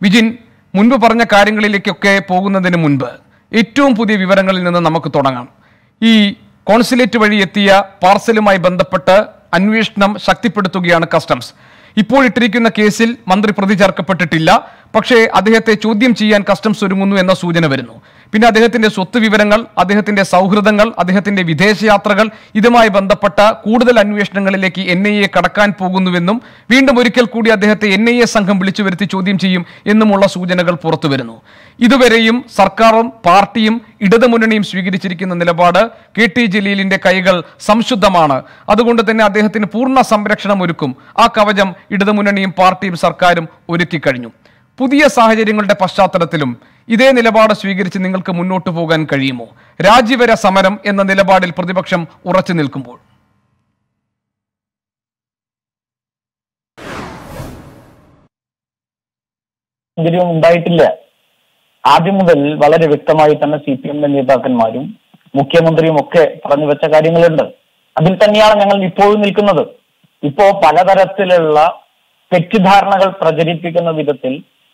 വിജിൻ മുൻപ് പറഞ്ഞ കാര്യങ്ങളിലേക്കൊക്കെ പോകുന്നതിന് മുൻപ് ഏറ്റവും പുതിയ വിവരങ്ങളിൽ നിന്ന് നമുക്ക് തുടങ്ങാം ഈ കോൺസുലേറ്റ് വഴി എത്തിയ പാർസലുമായി ബന്ധപ്പെട്ട് അന്വേഷണം ശക്തിപ്പെടുത്തുകയാണ് കസ്റ്റംസ് ഇപ്പോൾ ഇട്ടിരിക്കുന്ന കേസിൽ മന്ത്രി പ്രതി ചേർക്കപ്പെട്ടിട്ടില്ല പക്ഷേ അദ്ദേഹത്തെ ചോദ്യം ചെയ്യാൻ കസ്റ്റംസ് ഒരുങ്ങുന്നു എന്ന സൂചന വരുന്നു പിന്നെ അദ്ദേഹത്തിന്റെ സ്വത്ത് വിവരങ്ങൾ അദ്ദേഹത്തിന്റെ സൗഹൃദങ്ങൾ അദ്ദേഹത്തിന്റെ വിദേശയാത്രകൾ ഇതുമായി ബന്ധപ്പെട്ട കൂടുതൽ അന്വേഷണങ്ങളിലേക്ക് എൻ ഐ എ കടക്കാൻ പോകുന്നുവെന്നും വീണ്ടും ഒരിക്കൽ കൂടി അദ്ദേഹത്തെ എൻ ഐ എ സംഘം വിളിച്ചു വരുത്തി ചോദ്യം ചെയ്യും എന്നുമുള്ള സൂചനകൾ പുറത്തു വരുന്നു ഇതുവരെയും സർക്കാരും പാർട്ടിയും ഇടതുമുന്നണിയും സ്വീകരിച്ചിരിക്കുന്ന നിലപാട് കെ ടി ജലീലിന്റെ കൈകൾ സംശുദ്ധമാണ് അതുകൊണ്ട് തന്നെ അദ്ദേഹത്തിന് പൂർണ്ണ സംരക്ഷണം ഒരുക്കും ആ കവചം ഇടതുമുന്നണിയും പാർട്ടിയും സർക്കാരും ഒരുക്കി കഴിഞ്ഞു പുതിയ സാഹചര്യങ്ങളുടെ പശ്ചാത്തലത്തിലും ഇതേ നിലപാട് സ്വീകരിച്ച് നിങ്ങൾക്ക് മുന്നോട്ട് പോകാൻ കഴിയുമോ രാജ്യവര സമരം എന്ന നിലപാടിൽ പ്രതിപക്ഷം ഉറച്ചു നിൽക്കുമ്പോൾ സാഹചര്യവും ഉണ്ടായിട്ടില്ല ആദ്യം മുതൽ വളരെ വ്യക്തമായി തന്നെ സി പി എമ്മിന്റെ നേതാക്കന്മാരും മുഖ്യമന്ത്രിയും ഒക്കെ പറഞ്ഞു വെച്ച കാര്യങ്ങളുണ്ട് അതിൽ തന്നെയാണ് ഞങ്ങൾ ഇപ്പോഴും നിൽക്കുന്നത് ഇപ്പോ പലതരത്തിലുള്ള തെറ്റിദ്ധാരണകൾ പ്രചരിപ്പിക്കുന്ന വിധത്തിൽ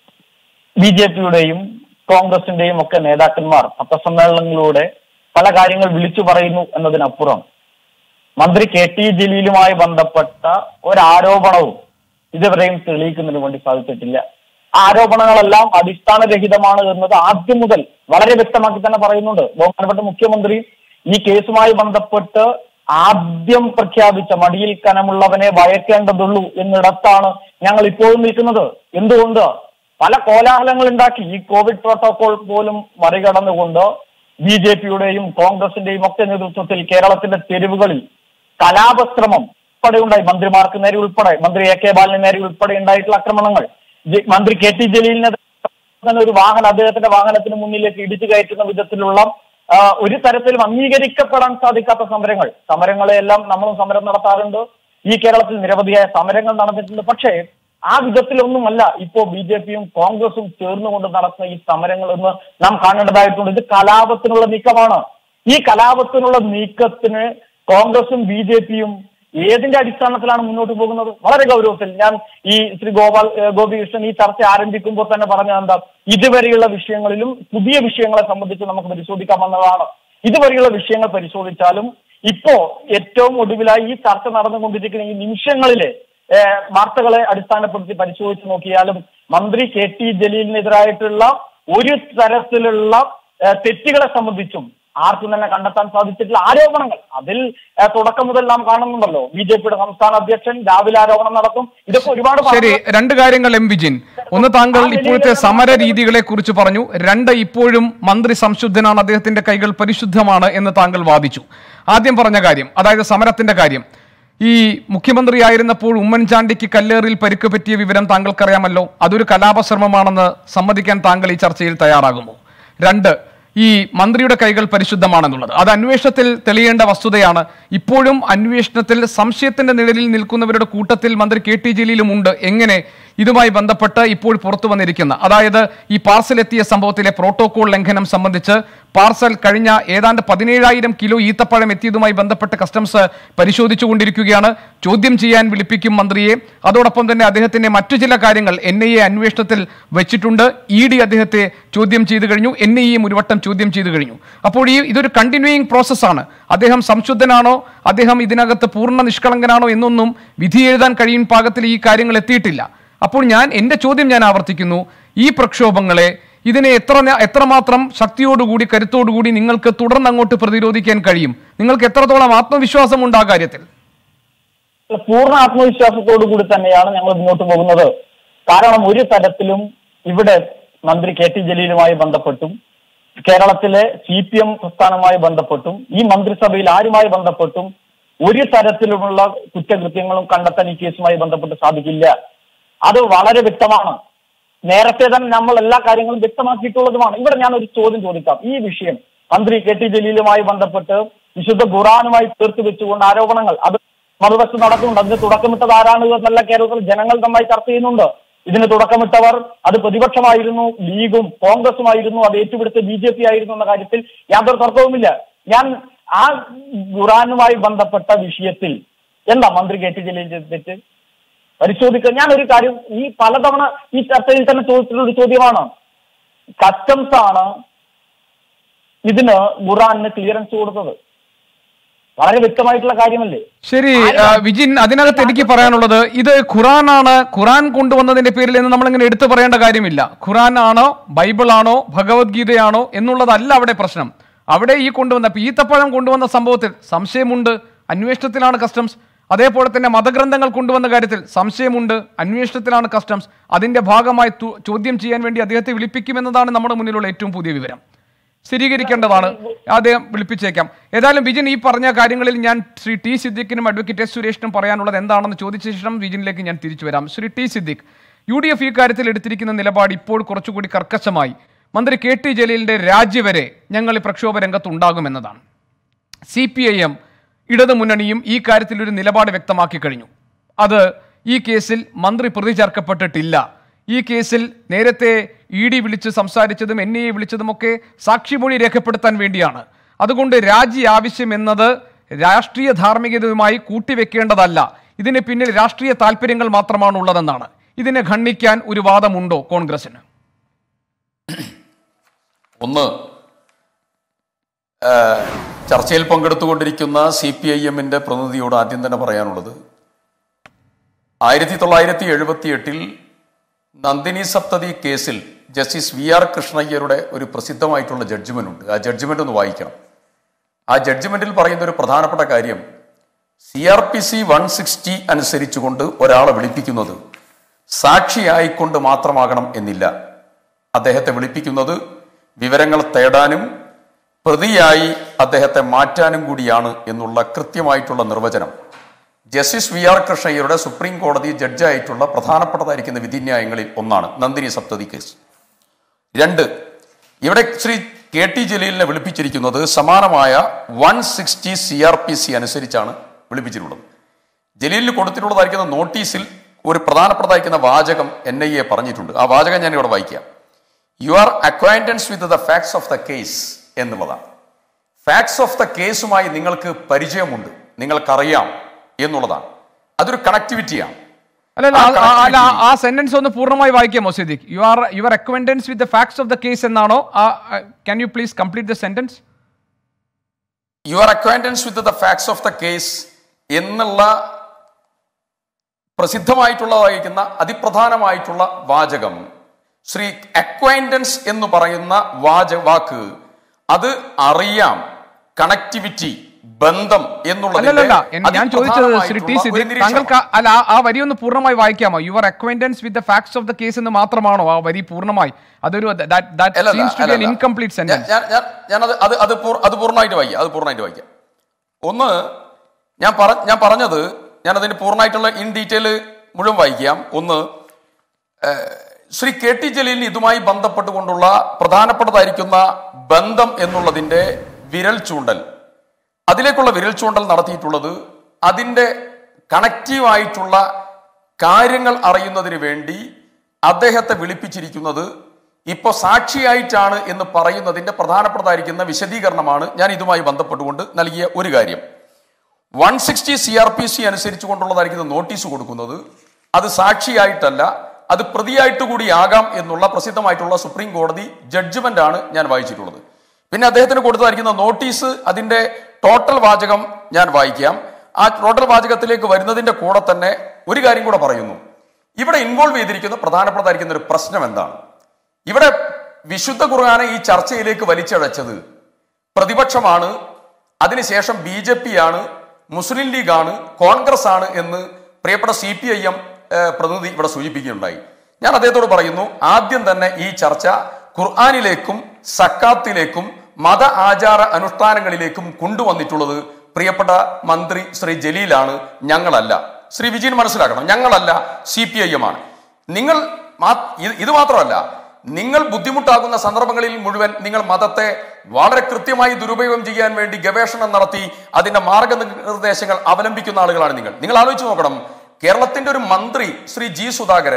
ബി ജെ പിയുടെയും കോൺഗ്രസിന്റെയും ഒക്കെ നേതാക്കന്മാർ പത്രസമ്മേളനങ്ങളിലൂടെ പല കാര്യങ്ങൾ വിളിച്ചു പറയുന്നു എന്നതിനപ്പുറം മന്ത്രി കെ ടി ജലീലുമായി ബന്ധപ്പെട്ട ഒരാരോപണവും ഇതുവരെയും തെളിയിക്കുന്നതിന് വേണ്ടി സാധിച്ചിട്ടില്ല ആ ആരോപണങ്ങളെല്ലാം അടിസ്ഥാനരഹിതമാണ് എന്നത് ആദ്യം മുതൽ വളരെ വ്യക്തമാക്കി തന്നെ പറയുന്നുണ്ട് ബഹുമാനപ്പെട്ട മുഖ്യമന്ത്രി ഈ കേസുമായി ബന്ധപ്പെട്ട് ആദ്യം പ്രഖ്യാപിച്ച മടിയിൽ കനമുള്ളവനെ ഭയക്കേണ്ടതുള്ളൂ എന്നിടത്താണ് ഞങ്ങൾ ഇപ്പോഴും നിൽക്കുന്നത് എന്തുകൊണ്ട് പല കോലാഹലങ്ങൾ ഉണ്ടാക്കി ഈ കോവിഡ് പ്രോട്ടോകോൾ പോലും മറികടന്നുകൊണ്ട് ബി ജെ പിയുടെയും കോൺഗ്രസിന്റെയും ഒക്കെ നേതൃത്വത്തിൽ കേരളത്തിന്റെ തെരുവുകളിൽ കലാപശ്രമം ഉൾപ്പെടെ ഉണ്ടായി മന്ത്രിമാർക്ക് നേരെ ഉൾപ്പെടെ മന്ത്രി എ കെ ബാലിന് നേരെ ഉൾപ്പെടെ ഉണ്ടായിട്ടുള്ള ആക്രമണങ്ങൾ ജെ- മന്ത്രി കെ ടി ജലീലിനെ തന്നെ ഒരു വാഹനം അദ്ദേഹത്തിന്റെ വാഹനത്തിന് മുന്നിലേക്ക് ഇടിച്ചു കയറ്റുന്ന വിധത്തിലുള്ള ആ, ഒരു തരത്തിലും അംഗീകരിക്കപ്പെടാൻ സാധിക്കാത്ത സമരങ്ങൾ സമരങ്ങളെല്ലാം നമ്മളും സമരം നടത്താറുണ്ട് ഈ കേരളത്തിൽ നിരവധിയായ സമരങ്ങൾ നടന്നിട്ടുണ്ട് പക്ഷേ ആ വിധത്തിലൊന്നുമല്ല ഇപ്പോ ബി ജെ പിയും കോൺഗ്രസും ചേർന്നുകൊണ്ട് നടത്തുന്ന ഈ സമരങ്ങൾ എന്ന് നാം കാണേണ്ടതായിട്ടുണ്ട് ഇത് കലാപത്തിനുള്ള നീക്കമാണ് ഈ കലാപത്തിനുള്ള നീക്കത്തിന് കോൺഗ്രസും ബി ജെ പിയും ഏതിന്റെ അടിസ്ഥാനത്തിലാണ് മുന്നോട്ട് പോകുന്നത് വളരെ ഗൗരവത്തിൽ ഞാൻ ഈ ശ്രീ ഗോപാൽ ഏഹ് ഗോപികൃഷ്ണൻ ഈ ചർച്ച ആരംഭിക്കുമ്പോൾ തന്നെ പറഞ്ഞ എന്താ ഇതുവരെയുള്ള വിഷയങ്ങളിലും പുതിയ വിഷയങ്ങളെ സംബന്ധിച്ച് നമുക്ക് പരിശോധിക്കാമെന്നതാണ് ഇതുവരെയുള്ള വിഷയങ്ങൾ പരിശോധിച്ചാലും ഇപ്പോ ഏറ്റവും ഒടുവിലായി ഈ ചർച്ച നടന്നുകൊണ്ടിരിക്കുന്ന ഈ നിമിഷങ്ങളിലെ ഏഹ് വാർത്തകളെ അടിസ്ഥാനപ്പെടുത്തി പരിശോധിച്ച് നോക്കിയാലും മന്ത്രി കെ ടി ജലീലിനെതിരായിട്ടുള്ള ഒരു തരത്തിലുള്ള ഏഹ് തെറ്റുകളെ സംബന്ധിച്ചും ആർക്കും തന്നെ കണ്ടെത്താൻ സാധിച്ചിട്ടില്ല ആരോപണങ്ങൾ അതിൽ ഏഹ് തുടക്കം മുതൽ നാം കാണുന്നുണ്ടല്ലോ ബി ജെ പിയുടെ സംസ്ഥാന അധ്യക്ഷൻ രാവിലെ ആരോപണം നടത്തും ഇതൊക്കെ ഒരുപാട് ശരി പറഞ്ഞ- രണ്ട് കാര്യങ്ങൾ എം വിജിൻ ഒന്ന് താങ്കൾ ഇപ്പോഴത്തെ സമര രീതികളെ കുറിച്ച് പറഞ്ഞു രണ്ട് ഇപ്പോഴും മന്ത്രി സംശുദ്ധനാണ് അദ്ദേഹത്തിന്റെ കൈകൾ പരിശുദ്ധമാണ് എന്ന് താങ്കൾ വാദിച്ചു ആദ്യം പറഞ്ഞ കാര്യം അതായത് സമരത്തിന്റെ കാര്യം ഈ മുഖ്യമന്ത്രിയായിരുന്നപ്പോൾ ഉമ്മൻചാണ്ടിക്ക് കല്ലേറിൽ പരിക്ക് പറ്റിയ വിവരം താങ്കൾക്കറിയാമല്ലോ അതൊരു കലാപശ്രമമാണെന്ന് സമ്മതിക്കാൻ താങ്കൾ ഈ ചർച്ചയിൽ തയ്യാറാകുമോ രണ്ട് ഈ മന്ത്രിയുടെ കൈകൾ പരിശുദ്ധമാണെന്നുള്ളത് അത് അന്വേഷണത്തിൽ തെളിയേണ്ട വസ്തുതയാണ് ഇപ്പോഴും അന്വേഷണത്തിൽ സംശയത്തിന്റെ നിഴലിൽ നിൽക്കുന്നവരുടെ കൂട്ടത്തിൽ മന്ത്രി കെ ടി ജലീലും ഉണ്ട് എങ്ങനെ ഇതുമായി ബന്ധപ്പെട്ട് ഇപ്പോൾ പുറത്തു വന്നിരിക്കുന്ന അതായത് ഈ പാർസൽ എത്തിയ സംഭവത്തിലെ പ്രോട്ടോകോൾ ലംഘനം സംബന്ധിച്ച് പാർസൽ കഴിഞ്ഞ ഏതാണ്ട് പതിനേഴായിരം കിലോ ഈത്തപ്പഴം എത്തിയതുമായി ബന്ധപ്പെട്ട് കസ്റ്റംസ് പരിശോധിച്ചു കൊണ്ടിരിക്കുകയാണ് ചോദ്യം ചെയ്യാൻ വിളിപ്പിക്കും മന്ത്രിയെ അതോടൊപ്പം തന്നെ അദ്ദേഹത്തിന്റെ മറ്റു ചില കാര്യങ്ങൾ എൻ ഐ എ അന്വേഷണത്തിൽ വെച്ചിട്ടുണ്ട് ഇ ഡി അദ്ദേഹത്തെ ചോദ്യം ചെയ്തു കഴിഞ്ഞു എൻ ഐ എയും ഒരു വട്ടം ചോദ്യം ചെയ്തു കഴിഞ്ഞു അപ്പോൾ ഈ ഇതൊരു കണ്ടിന്യൂയിങ് പ്രോസസ്സാണ് അദ്ദേഹം സംശുദ്ധനാണോ അദ്ദേഹം ഇതിനകത്ത് പൂർണ്ണ നിഷ്കളങ്കനാണോ എന്നൊന്നും വിധി എഴുതാൻ കഴിയും പാകത്തിൽ ഈ കാര്യങ്ങൾ എത്തിയിട്ടില്ല അപ്പോൾ ഞാൻ എൻ്റെ ചോദ്യം ഞാൻ ആവർത്തിക്കുന്നു ഈ പ്രക്ഷോഭങ്ങളെ ഇതിനെ എത്ര ന- എത്രമാത്രം ശക്തിയോടുകൂടി കരുത്തോടുകൂടി നിങ്ങൾക്ക് തുടർന്ന് അങ്ങോട്ട് പ്രതിരോധിക്കാൻ കഴിയും നിങ്ങൾക്ക് എത്രത്തോളം ആത്മവിശ്വാസമുണ്ട് ആ കാര്യത്തിൽ പൂർണ്ണ ആത്മവിശ്വാസത്തോടു കൂടി തന്നെയാണ് ഞങ്ങൾ മുന്നോട്ട് പോകുന്നത് കാരണം ഒരു തരത്തിലും ഇവിടെ മന്ത്രി കെ ടി ജലീലുമായി ബന്ധപ്പെട്ടും കേരളത്തിലെ സി പി എം പ്രസ്ഥാനവുമായി ബന്ധപ്പെട്ടും ഈ മന്ത്രിസഭയിൽ ആരുമായി ബന്ധപ്പെട്ടും ഒരു തരത്തിലുമുള്ള കുറ്റകൃത്യങ്ങളും കണ്ടെത്താൻ ഈ കേസുമായി ബന്ധപ്പെട്ട് സാധിക്കില്ല അത് വളരെ വ്യക്തമാണ് നേരത്തെ തന്നെ നമ്മൾ എല്ലാ കാര്യങ്ങളും വ്യക്തമാക്കിയിട്ടുള്ളതുമാണ് ഇവിടെ ഞാൻ ഒരു ചോദ്യം ചോദിക്കാം ഈ വിഷയം മന്ത്രി കെ ടി ജലീലുമായി ബന്ധപ്പെട്ട് വിശുദ്ധ ഖുറാനുമായി ചേർത്ത് വെച്ചുകൊണ്ട് ആരോപണങ്ങൾ അത് മറുവശത്ത് നടക്കുന്നുണ്ട് അതിന് തുടക്കമിട്ടത് ആരാണ് എന്നല്ല കേരളത്തിൽ ജനങ്ങൾ നന്നായി ചർച്ച ചെയ്യുന്നുണ്ട് ഇതിന് തുടക്കമിട്ടവർ അത് പ്രതിപക്ഷമായിരുന്നു ലീഗും കോൺഗ്രസുമായിരുന്നു അത് ഏറ്റുപിടുത്ത ബി ജെ പി ആയിരുന്നു എന്ന കാര്യത്തിൽ യാതൊരു തർക്കവുമില്ല ഞാൻ ആ ഖുറാനുമായി ബന്ധപ്പെട്ട വിഷയത്തിൽ എന്താ മന്ത്രി കെ ടി ജലീൽ ചെയ്ത തെറ്റ് പരിശോധിക്കുക ഞാൻ ഒരു കാര്യം ഈ പലതവണ ഈ ചർച്ചയിൽ തന്നെ ചോദിച്ചിട്ടുള്ള ഒരു ചോദ്യമാണ് കസ്റ്റംസ് ആണ് ഇതിന് ഖുറാനിന് ക്ലിയറൻസ് കൊടുത്തത് വളരെ വ്യക്തമായിട്ടുള്ള കാര്യമല്ലേ ശരി ആ, വിജിൻ അതിനകത്ത് എനിക്ക് പറയാനുള്ളത് ഇത് ഖുറാനാണ് ഖുറാൻ കൊണ്ടുവന്നതിന്റെ പേരിൽ എന്ന് നമ്മളിങ്ങനെ എടുത്തു പറയേണ്ട കാര്യമില്ല ഖുറാൻ ആണോ ബൈബിൾ ആണോ ഭഗവത്ഗീതയാണോ എന്നുള്ളതല്ല അവിടെ പ്രശ്നം അവിടെ ഈ കൊണ്ടുവന്ന ഇപ്പൊ ഈത്തപ്പഴം കൊണ്ടുവന്ന സംഭവത്തിൽ സംശയമുണ്ട് അന്വേഷണത്തിലാണ് കസ്റ്റംസ് അതേപോലെ തന്നെ മതഗ്രന്ഥങ്ങൾ കൊണ്ടുവന്ന കാര്യത്തിൽ സംശയമുണ്ട് അന്വേഷണത്തിലാണ് കസ്റ്റംസ് അതിന്റെ ഭാഗമായി തു- ചോദ്യം ചെയ്യാൻ വേണ്ടി അദ്ദേഹത്തെ വിളിപ്പിക്കുമെന്നതാണ് നമ്മുടെ മുന്നിലുള്ള ഏറ്റവും പുതിയ വിവരം സ്ഥിരീകരിക്കേണ്ടതാണ് അദ്ദേഹം വിളിപ്പിച്ചേക്കാം ഏതായാലും വിജിൻ ഈ പറഞ്ഞ കാര്യങ്ങളിൽ ഞാൻ ശ്രീ ടി സിദ്ദിഖിനും അഡ്വക്കേറ്റ് എസ് സുരേഷിനും പറയാനുള്ളത് എന്താണെന്ന് ചോദിച്ച ശേഷം വിജിനിലേക്ക് ഞാൻ തിരിച്ചു വരാം Shri T Siddique U D F ഈ കാര്യത്തിൽ എടുത്തിരിക്കുന്ന നിലപാട് ഇപ്പോൾ കുറച്ചുകൂടി കർക്കശമായി മന്ത്രി കെ ടി ജലീലിന്റെ രാജി വരെ ഞങ്ങൾ ഈ പ്രക്ഷോഭ രംഗത്ത് ഉണ്ടാകുമെന്നതാണ് സി പി ഐ എം ഇടതുമുന്നണിയും ഈ കാര്യത്തിൽ ഒരു നിലപാട് വ്യക്തമാക്കി കഴിഞ്ഞു അത് ഈ കേസിൽ മന്ത്രി പ്രതി ചേർക്കപ്പെട്ടിട്ടില്ല ഈ കേസിൽ നേരത്തെ ഇ ഡി വിളിച്ച് സംസാരിച്ചതും എൻ ഐ എ വിളിച്ചതുമൊക്കെ സാക്ഷിമൊഴി രേഖപ്പെടുത്താൻ വേണ്ടിയാണ് അതുകൊണ്ട് രാജി ആവശ്യമെന്നത് രാഷ്ട്രീയ ധാർമ്മികതയുമായി കൂട്ടിവെക്കേണ്ടതല്ല ഇതിന് പിന്നിൽ രാഷ്ട്രീയ താല്പര്യങ്ങൾ മാത്രമാണ് ഉള്ളതെന്നാണ് ഇതിനെ ഖണ്ഡിക്കാൻ ഒരു വാദമുണ്ടോ കോൺഗ്രസിന് ഒന്ന് ആ, ചർച്ചയിൽ പങ്കെടുത്തുകൊണ്ടിരിക്കുന്ന സി പി ഐ എമ്മിന്റെ പ്രതിനിധിയോട് ആദ്യം തന്നെ പറയാനുള്ളത് ആയിരത്തി തൊള്ളായിരത്തി എഴുപത്തി എട്ടിൽ നന്ദിനി സപ്തതി കേസിൽ ജസ്റ്റിസ് വി ആർ കൃഷ്ണയ്യരുടെ ഒരു പ്രസിദ്ധമായിട്ടുള്ള ജഡ്ജ്മെന്റ് ഉണ്ട് ആ ജഡ്ജ്മെന്റ് ഒന്ന് വായിക്കണം ആ ജഡ്ജ്മെന്റിൽ പറയുന്ന ഒരു പ്രധാനപ്പെട്ട കാര്യം C R P C one sixty അനുസരിച്ചുകൊണ്ട് ഒരാളെ വിളിപ്പിക്കുന്നത് സാക്ഷിയായിക്കൊണ്ട് മാത്രമാകണം എന്നില്ല അദ്ദേഹത്തെ വിളിപ്പിക്കുന്നത് വിവരങ്ങൾ തേടാനും പ്രതിയായി അദ്ദേഹത്തെ മാറ്റാനും കൂടിയാണ് എന്നുള്ള കൃത്യമായിട്ടുള്ള നിർവചനം ജസ്റ്റിസ് വി ആർ കൃഷ്ണയ്യരുടെ സുപ്രീം കോടതി ജഡ്ജായിട്ടുള്ള പ്രധാനപ്പെട്ടതായിരിക്കുന്ന വിധിന്യായങ്ങളിൽ ഒന്നാണ് നന്ദിനി സപ്തതി കേസ് രണ്ട് ഇവിടെ ശ്രീ കെ ടി ജലീലിനെ വിളിപ്പിച്ചിരിക്കുന്നത് സമാനമായ one sixty C R P C അനുസരിച്ചാണ് വിളിപ്പിച്ചിട്ടുള്ളത് ജലീലിന് കൊടുത്തിട്ടുള്ളതായിരിക്കുന്ന നോട്ടീസിൽ ഒരു പ്രധാനപ്പെട്ടതായിരിക്കുന്ന വാചകം എൻ ഐ എ പറഞ്ഞിട്ടുണ്ട് ആ വാചകം ഞാൻ ഇവിടെ വായിക്കാം you are acquaintance with the facts of the case എന്നുള്ളതാണ് ഫാക്ട്സ് ഓഫ് ദ കേസുമായി നിങ്ങൾക്ക് പരിചയമുണ്ട് നിങ്ങൾക്കറിയാം എന്നുള്ളതാണ് അതൊരു കണക്ടിവിറ്റിയാണ് അല്ലല്ല ആ ആ- ആ- അല്ല ആ- connectivity. ആ സെന്റൻസ് ഒന്ന് പൂർണ്ണമായി വായിക്കാമോ Siddique you are your acquaintance with the facts of the case എന്നാണോ can you please complete the sentence you are acquaintance with the facts of the case എന്നുള്ള പ്രസിദ്ധമായിട്ടുള്ളതായിരിക്കുന്ന അതിപ്രധാനമായിട്ടുള്ള വാചകം ശ്രീ അക്വൈൻറ്റൻസ് എന്ന് പറയുന്ന വാച വാക്ക് അത് അറിയാം കണക്ടിവിറ്റി ബന്ധം അല്ലല്ല എൻ- ഞാൻ ചോദിച്ചത് ശ്രീ ടി അതിപ്രധാനമായിട്ടുള്ള ഒരു സിദ്ദിഖ് നിരീക്ഷണം. താങ്കൾക്ക് ആ- അല്ല ആ- ആ വരി ഒന്ന് പൂർണ്ണമായി വായിക്കാമോ your acquaintance with the facts of the case എന്ന് മാത്രമാണോ ആ വരി പൂർണ്ണമായി അതൊരു അല്ലല്ല, അല്ലല്ല. ഇൻകംപ്ലീറ്റ് ഞാൻ- സെന്റൻസ് ഞാൻ ഞാൻ ഞാനത് അത് അത് പൂർ- അത് പൂർണ്ണമായിട്ട് വായിക്കാം അത് പൂർണ്ണമായിട്ട് വായിക്കാം ഒന്ന് ഞാൻ പറ ഞാൻ പറഞ്ഞത് ഞാൻ അതിന്റെ പൂർണ്ണമായിട്ടുള്ള ഇൻ ഡീറ്റെയിൽ മുഴുവൻ വായിക്കാം ഒന്ന് ഏഹ്, ശ്രീ കെ ടി ജലീലിന് ഇതുമായി ബന്ധപ്പെട്ടുകൊണ്ടുള്ള പ്രധാനപ്പെട്ടതായിരിക്കുന്ന ബന്ധം എന്നുള്ളതിന്റെ വിരൽ ചൂണ്ടൽ അതിലേക്കുള്ള വിരൽ ചൂണ്ടൽ നടത്തിയിട്ടുള്ളത് അതിന്റെ കണക്റ്റീവായിട്ടുള്ള കാര്യങ്ങൾ അറിയുന്നതിന് വേണ്ടി അദ്ദേഹത്തെ വിളിപ്പിച്ചിരിക്കുന്നത് ഇപ്പൊ സാക്ഷിയായിട്ടാണ് എന്ന് പറയുന്നതിന്റെ പ്രധാനപ്പെട്ടതായിരിക്കുന്ന വിശദീകരണമാണ് ഞാൻ ഇതുമായി ബന്ധപ്പെട്ടുകൊണ്ട് നൽകിയ ഒരു കാര്യം one sixty C R P C അനുസരിച്ച് കൊണ്ടുള്ളതായിരിക്കുന്ന നോട്ടീസ് കൊടുക്കുന്നത് അത് സാക്ഷിയായിട്ടല്ല അത് പ്രതിയായിട്ട് കൂടി ആകാം എന്നുള്ള പ്രസിദ്ധമായിട്ടുള്ള സുപ്രീം കോടതി ജഡ്ജ്മെന്റ് ആണ് ഞാൻ വായിച്ചിട്ടുള്ളത് പിന്നെ അദ്ദേഹത്തിന് കൊടുത്തതായിരിക്കുന്ന നോട്ടീസ് അതിന്റെ ടോട്ടൽ വാചകം ഞാൻ വായിക്കാം ആ ടോട്ടൽ വാചകത്തിലേക്ക് വരുന്നതിന്റെ കൂടെ തന്നെ ഒരു കാര്യം കൂടെ പറയുന്നു ഇവിടെ ഇൻവോൾവ് ചെയ്തിരിക്കുന്ന പ്രധാനപ്പെട്ടതായിരിക്കുന്ന ഒരു പ്രശ്നം എന്താണ് ഇവിടെ വിശുദ്ധ ഖുർആനെ ഈ ചർച്ചയിലേക്ക് വലിച്ചഴച്ചത് പ്രതിപക്ഷമാണ് അതിനുശേഷം ബി ജെ പി ആണ് മുസ്ലിം ലീഗാണ് കോൺഗ്രസ് ആണ് എന്ന് പ്രിയപ്പെട്ട സി പി ഐ എം പ്രതിനിധി ഇവിടെ സൂചിപ്പിക്കുകയുണ്ടായി ഞാൻ അദ്ദേഹത്തോട് പറയുന്നു ആദ്യം തന്നെ ഈ ചർച്ച ഖുർആാനിലേക്കും സക്കാത്തിലേക്കും മത ആചാര അനുഷ്ഠാനങ്ങളിലേക്കും കൊണ്ടുവന്നിട്ടുള്ളത് പ്രിയപ്പെട്ട മന്ത്രി ശ്രീ ജലീലാണ് ഞങ്ങളല്ല ശ്രീ വിജയൻ മനസ്സിലാക്കണം ഞങ്ങളല്ല സി പി ഐ എം ആണ് നിങ്ങൾ മാ- ഇത് ഇത് മാത്രമല്ല നിങ്ങൾ ബുദ്ധിമുട്ടാകുന്ന സന്ദർഭങ്ങളിൽ മുഴുവൻ നിങ്ങൾ മതത്തെ വളരെ കൃത്യമായി ദുരുപയോഗം ചെയ്യാൻ വേണ്ടി ഗവേഷണം നടത്തി അതിന്റെ മാർഗനിർദ്ദേശങ്ങൾ അവലംബിക്കുന്ന ആളുകളാണ് നിങ്ങൾ നിങ്ങൾ ആലോചിച്ച് നോക്കണം കേരളത്തിന്റെ ഒരു മന്ത്രി ശ്രീ ജി സുധാകരൻ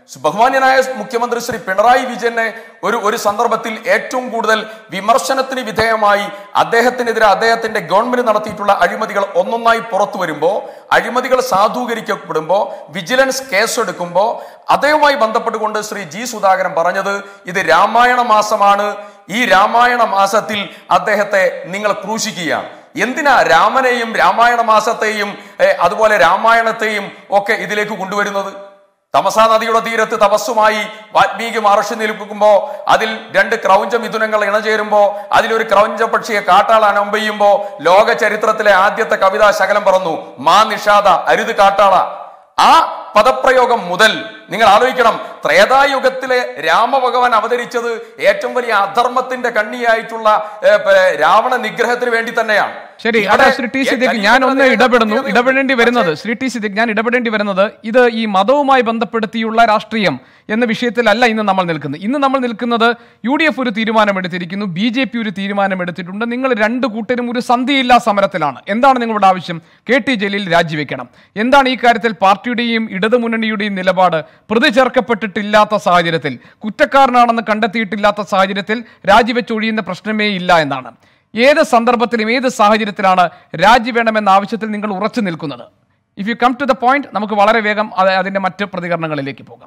ബഹുമാന്യനായ മുഖ്യമന്ത്രി ശ്രീ പിണറായി വിജയനെ ഒരു ഒരു സന്ദർഭത്തിൽ ഏറ്റവും കൂടുതൽ വിമർശനത്തിന് വിധേയമായി അദ്ദേഹത്തിനെതിരെ അദ്ദേഹത്തിന്റെ ഗവൺമെന്റ് നടത്തിയിട്ടുള്ള അഴിമതികൾ ഒന്നൊന്നായി പുറത്തു വരുമ്പോൾ അഴിമതികൾ സാധൂകരിക്കപ്പെടുമ്പോൾ വിജിലൻസ് കേസെടുക്കുമ്പോൾ അദ്ദേഹവുമായി ബന്ധപ്പെട്ടുകൊണ്ട് ശ്രീ ജി സുധാകരൻ പറഞ്ഞത് ഇത് രാമായണ മാസമാണ് ഈ രാമായണ മാസത്തിൽ അദ്ദേഹത്തെ നിങ്ങൾ ക്രൂശിക്കുകയാണ് എന്തിനാ രാമനെയും രാമായണ മാസത്തെയും ഏ, അതുപോലെ രാമായണത്തെയും ഒക്കെ ഇതിലേക്ക് കൊണ്ടുവരുന്നത് തമസാ നദിയുടെ തീരത്ത് തപസ്സുമായി വാൽമീകി മഹർഷി നിൽക്കുമ്പോ അതിൽ രണ്ട് ക്രൗഞ്ച മിഥുനങ്ങൾ ഇണചേരുമ്പോ അതിലൊരു ക്രൗഞ്ച പക്ഷിയെ കാട്ടാള അനമ്പെയ്യുമ്പോ ലോക ചരിത്രത്തിലെ ആദ്യത്തെ കവിതാ ശകലം പറന്നു മാ നിഷാദ അരുത് കാട്ടാള ആ പദപ്രയോഗം മുതൽ നിങ്ങൾ ആലോചിക്കണം ത്രേതായുഗത്തിലെ രാമഭഗവാൻ അവതരിച്ചത് ഏറ്റവും വലിയ അധർമ്മത്തിന്റെ കണ്ണിയായിട്ടുള്ള ഏ, പ- രാവണ നിഗ്രഹത്തിന് വേണ്ടി തന്നെയാണ് ശരി ഇവിടെ അതെ ശ്രീ ടി സിദ്ദിഖ് ഞാൻ ഒന്ന് ഇടപെടുന്നു ഇടപെടേണ്ടി വരുന്നത് ശ്രീ ടി സിദ്ദിഖ് ഞാൻ ഇടപെടേണ്ടി വരുന്നത് ഇത് ഈ മതവുമായി ബന്ധപ്പെടുത്തിയുള്ള രാഷ്ട്രീയം എന്ന വിഷയത്തിലല്ല ഇന്ന് നമ്മൾ നിൽക്കുന്നത് ഇന്ന് നമ്മൾ നിൽക്കുന്നത് യു ഡി എഫ് ഒരു തീരുമാനമെടുത്തിരിക്കുന്നു ബി ജെ പി ഒരു തീരുമാനമെടുത്തിട്ടുണ്ട് നിങ്ങൾ രണ്ട് കൂട്ടരും ഒരു സന്ധിയില്ലാ സമരത്തിലാണ് എന്താണ് നിങ്ങളുടെ ആവശ്യം കെ ടി ജലീൽ രാജിവെക്കണം എന്താണ് ഈ കാര്യത്തിൽ പാർട്ടിയുടെയും ഇടതുമുന്നണിയുടെയും നിലപാട് പ്രതി ചേർക്കപ്പെട്ടിട്ടില്ലാത്ത സാഹചര്യത്തിൽ കുറ്റക്കാരനാണെന്ന് കണ്ടെത്തിയിട്ടില്ലാത്ത സാഹചര്യത്തിൽ രാജിവെച്ചൊഴിയുന്ന പ്രശ്നമേ ഇല്ല എന്നാണ് ഏത് സന്ദർഭത്തിലും ഏത് സാഹചര്യത്തിലാണ് രാജി വേണമെന്ന ആവശ്യത്തിൽ നിങ്ങൾ ഉറച്ചു നിൽക്കുന്നത് if you come to the point നമുക്ക് വളരെ വേഗം അത് അതിന്റെ മറ്റ് പ്രതികരണങ്ങളിലേക്ക് പോകാം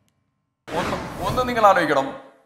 ഒന്ന് ഒന്ന് നിങ്ങൾ ആലോചിക്കണം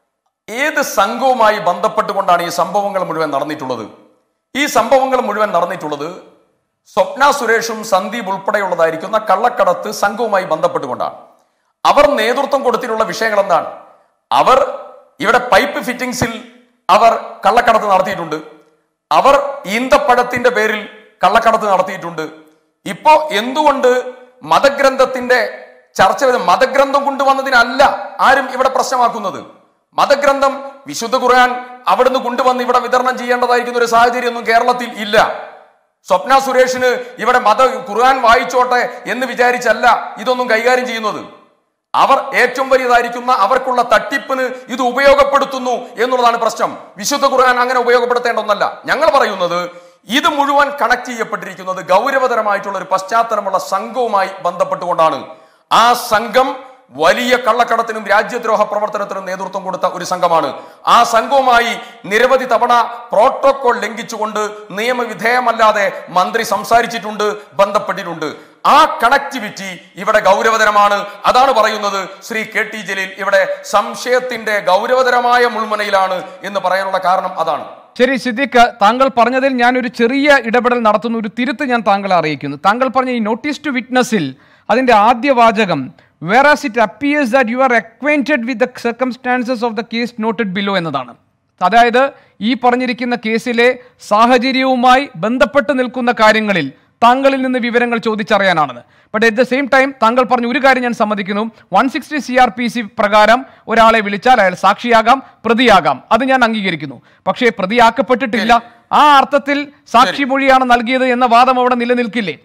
ഏത് സംഘവുമായി ബന്ധപ്പെട്ടുകൊണ്ടാണ് ഈ സംഭവങ്ങൾ മുഴുവൻ നടന്നിട്ടുള്ളത് ഈ സംഭവങ്ങൾ മുഴുവൻ നടന്നിട്ടുള്ളത് സ്വപ്ന സുരേഷും സന്ദീപ് ഉൾപ്പെടെയുള്ളതായിരിക്കുന്ന കള്ളക്കടത്ത് സംഘവുമായി ബന്ധപ്പെട്ടുകൊണ്ടാണ് അവർ നേതൃത്വം കൊടുത്തിട്ടുള്ള വിഷയങ്ങൾ എന്താണ് അവർ ഇവിടെ പൈപ്പ് ഫിറ്റിംഗ്സിൽ അവർ കള്ളക്കടത്ത് നടത്തിയിട്ടുണ്ട് അവർ ഈന്തപ്പഴത്തിന്റെ പേരിൽ കള്ളക്കടത്ത് നടത്തിയിട്ടുണ്ട് ഇപ്പോ എന്തുകൊണ്ട് മതഗ്രന്ഥത്തിന്റെ ചർച്ച ചെയ്ത് മതഗ്രന്ഥം കൊണ്ടുവന്നതിനല്ല ആരും ഇവിടെ പ്രശ്നമാക്കുന്നത് മതഗ്രന്ഥം വിശുദ്ധ ഖുർആൻ അവിടുന്ന് കൊണ്ടുവന്ന് ഇവിടെ വിതരണം ചെയ്യേണ്ടതായിരിക്കുന്ന ഒരു സാഹചര്യമൊന്നും കേരളത്തിൽ ഇല്ല സ്വപ്ന സുരേഷിന് ഇവിടെ മത ഖുർആൻ വായിച്ചോട്ടെ എന്ന് വിചാരിച്ചല്ല ഇതൊന്നും കൈകാര്യം ചെയ്യുന്നത് അവർ ഏറ്റവും വലിയതായിരിക്കുന്ന അവർക്കുള്ള തട്ടിപ്പിന് ഇത് ഉപയോഗപ്പെടുത്തുന്നു എന്നുള്ളതാണ് പ്രശ്നം വിശുദ്ധ ഖുർആൻ അങ്ങനെ ഉപയോഗപ്പെടുത്തേണ്ട ഒന്നല്ല ഞങ്ങൾ പറയുന്നത് ഇത് മുഴുവൻ കണക്ട് ചെയ്യപ്പെട്ടിരിക്കുന്നത് ഗൗരവതരമായിട്ടുള്ള ഒരു പശ്ചാത്തലമുള്ള സംഘവുമായി ബന്ധപ്പെട്ടുകൊണ്ടാണ് ആ സംഘം വലിയ കള്ളക്കടത്തിനും രാജ്യദ്രോഹ പ്രവർത്തനത്തിനും നേതൃത്വം കൊടുത്ത ഒരു സംഘമാണ് ആ സംഘവുമായി നിരവധി തവണ പ്രോട്ടോകോൾ ലംഘിച്ചുകൊണ്ട് നിയമവിധേയമല്ലാതെ മന്ത്രി സംസാരിച്ചിട്ടുണ്ട് ബന്ധപ്പെട്ടിട്ടുണ്ട് ആ കണക്ടിവിറ്റി ഇവിടെ ഗൗരവതരമാണ് അതാണ് പറയുന്നത് ശ്രീ കെ ടി ജലീൽ ഇവിടെ സംശയത്തിന്റെ ഗൗരവതരമായ മുൾമുനയിലാണ് എന്ന് പറയാനുള്ള കാരണം അതാണ് ശരി സിദ്ദിഖ് താങ്കൾ പറഞ്ഞതിൽ ഞാൻ ഒരു ചെറിയ ഇടപെടൽ നടത്തുന്ന ഒരു തിരുത്ത് ഞാൻ താങ്കളെ അറിയിക്കുന്നു താങ്കൾ പറഞ്ഞ ഈ നോട്ടീസ് ടു വിറ്റ്നസിൽ അതിന്റെ ആദ്യ വാചകം whereas it appears that you are acquainted with the circumstances of the case noted below എന്നതാണ് അതായത് ഈ പറഞ്ഞിരിക്കുന്ന കേസിലെ സാഹചര്യവുമായി ബന്ധപ്പെട്ട് നിൽക്കുന്ന കാര്യങ്ങളിൽ താങ്കളിൽ നിന്ന് വിവരങ്ങൾ ചോദിച്ചറിയാനാണെന്ന് but at the same time താങ്കൾ പറഞ്ഞ ഒരു കാര്യം ഞാൻ സമ്മതിക്കുന്നു one sixty C R P C പ്രകാരം ഒരാളെ വിളിച്ചാൽ അയാൾ സാക്ഷിയാകാം പ്രതിയാകാം അത് ഞാൻ അംഗീകരിക്കുന്നു പക്ഷേ പ്രതിയാക്കപ്പെട്ടിട്ടില്ല ആ അർത്ഥത്തിൽ സാക്ഷിമൊഴിയാണ് നൽകിയത് എന്ന വാദം അവിടെ നിലനിൽക്കില്ലേ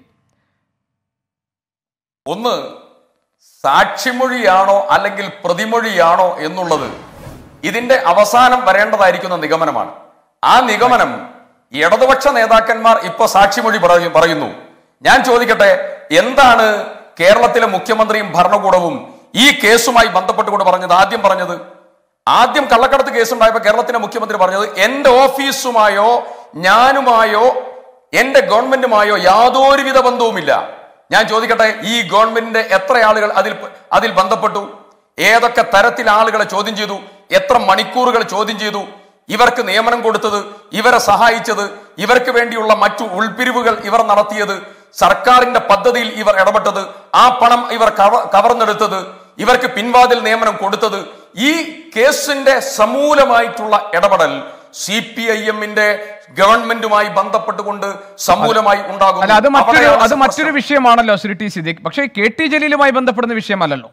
ഒന്ന് സാക്ഷിമൊഴിയാണോ അല്ലെങ്കിൽ പ്രതിമൊഴിയാണോ എന്നുള്ളത് ഇതിന്റെ അവസാനം വരേണ്ടതായിരിക്കുന്ന നിഗമനമാണ് ആ നിഗമനം ഇടതുപക്ഷ നേതാക്കന്മാർ ഇപ്പൊ സാക്ഷിമൊഴി പറയ- പറയുന്നു ഞാൻ ചോദിക്കട്ടെ എന്താണ് കേരളത്തിലെ മുഖ്യമന്ത്രിയും ഭരണകൂടവും ഈ കേസുമായി ബന്ധപ്പെട്ടുകൊണ്ട് പറഞ്ഞത് ആദ്യം പറഞ്ഞത് ആദ്യം കള്ളക്കടത്ത് കേസുണ്ടായപ്പോൾ കേരളത്തിന്റെ മുഖ്യമന്ത്രി പറഞ്ഞത് എന്റെ ഓഫീസുമായോ ഞാനുമായോ എന്റെ ഗവൺമെന്റുമായോ യാതൊരുവിധ ബന്ധവുമില്ല ഞാൻ ചോദിക്കട്ടെ ഈ ഗവൺമെന്റിന്റെ എത്ര ആളുകൾ അതിൽ അതിൽ ബന്ധപ്പെട്ടു ഏതൊക്കെ തരത്തിൽ ആളുകളെ ചോദ്യം ചെയ്തു എത്ര മണിക്കൂറുകൾ ചോദ്യം ചെയ്തു ഇവർക്ക് നിയമനം കൊടുത്തത് ഇവരെ സഹായിച്ചത് ഇവർക്ക് വേണ്ടിയുള്ള മറ്റു ഉൾപിരിവുകൾ ഇവർ നടത്തിയത് സർക്കാരിന്റെ പദ്ധതിയിൽ ഇവർ ഇടപെട്ടത് ആ പണം ഇവർ കവ- കവർന്നെടുത്തത് ഇവർക്ക് പിൻവാതിൽ നിയമനം കൊടുത്തത് ഈ കേസിന്റെ സമൂലമായിട്ടുള്ള ഇടപെടൽ സി പി ഐ എമ്മിന്റെ ഗവൺമെന്റുമായി ബന്ധപ്പെട്ടുകൊണ്ട് സമൂലമായി ഉണ്ടാകുന്നു അല്ല അത് മറ്റൊരു അവിടെയാണ് അത് മറ്റൊരു പ്രശ്നം. വിഷയമാണല്ലോ ശ്രീ ടി സിദ്ദിഖ് പക്ഷേ കെ ടി ജലീലുമായി ബന്ധപ്പെടുന്ന വിഷയമല്ലല്ലോ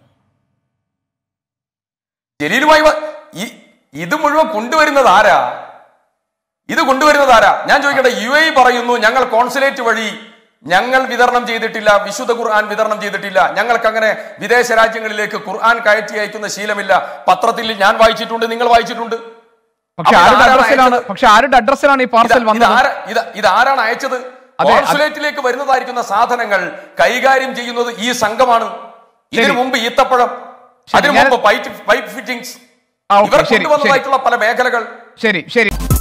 ജലീലുമായി വ- ഈ ഇത് മുഴുവൻ കൊണ്ടുവരുന്നത് ആരാ ഇത് കൊണ്ടുവരുന്നത് ആരാ ഞാൻ ചോദിക്കട്ടെ യു എ പറയുന്നു ഞങ്ങൾ കോൺസുലേറ്റ് വഴി ഞങ്ങൾ വിതരണം ചെയ്തിട്ടില്ല വിശുദ്ധ ഖുർആൻ വിതരണം ചെയ്തിട്ടില്ല ഞങ്ങൾക്ക് അങ്ങനെ വിദേശ രാജ്യങ്ങളിലേക്ക് ഖുർആൻ കയറ്റി അയക്കുന്ന ശീലമില്ല പത്രത്തിൽ ഞാൻ വായിച്ചിട്ടുണ്ട് നിങ്ങൾ വായിച്ചിട്ടുണ്ട് പക്ഷെ അപ്പോൾ ആരുടെ ആരാണ് അഡ്രസ്സിലാണ് അയച്ചത്? പക്ഷെ ആരുടെ അഡ്രസ്സിലാണ് ഈ പാർസൽ ഇത് ഇത് വന്നത് ആരാ- ഇത് ഇത് ആരാണ് അയച്ചത് അതെ, അത് കോൺസുലേറ്റിലേക്ക് വരുന്നതായിരിക്കുന്ന സാധനങ്ങൾ കൈകാര്യം ചെയ്യുന്നത് ഈ സംഘമാണ് ഇതിനു മുമ്പ് ഈത്തപ്പഴം ശരി, അതിനു ഞാൻ- മുമ്പ് പൈപ്പ് പൈപ്പ് ഫിറ്റിംഗ്സ് ആ, ഓക്കേ, ഇവർ ശരി, ശരി. കൊണ്ടുവന്നതായിട്ടുള്ള പല മേഖലകൾ ശരി ശരി